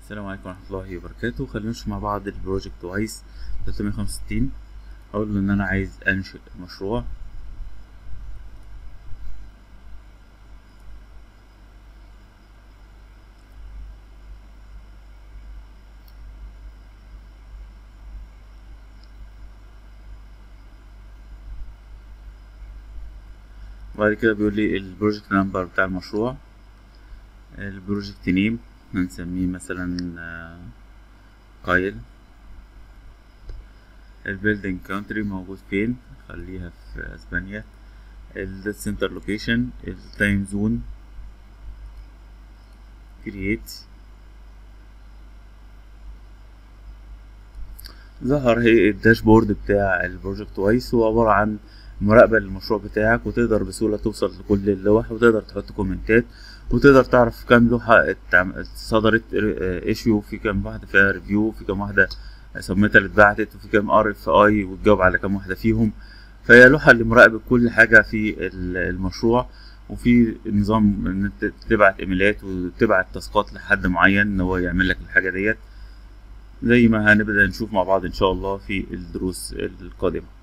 السلام عليكم ورحمة الله وبركاته خلينا نشوف مع بعض البروجكت وايز 365 اقول له ان انا عايز انشئ مشروع وبعد كده بيقول لي البروجكت نمبر بتاع المشروع البروجكت نيم هنسميه مثلا آه، قايل البيلدينج كونتري موجود فين خليها في اسبانيا السنتر لوكيشن التايم زون كرييت ظهر هي الداشبورد بتاع البروجكت وايس هو عبارة عن مراقبة للمشروع بتاعك وتقدر بسهولة توصل لكل اللوح وتقدر تحط كومنتات وتقدر تعرف كام لوحة اتعم- صدرت ايشيو في كام واحدة فيها ريفيو في كام واحدة سبميتال اتبعتت وفي كام ار اف اي وتجاوب على كام واحدة فيهم فهي لوحة لمراقبة كل حاجة في ال- المشروع وفي نظام ان انت تبعت ايميلات وتبعت تاسكات لحد معين ان هو يعمل لك الحاجة ديت زي ما هنبدأ نشوف مع بعض ان شاء الله في الدروس القادمة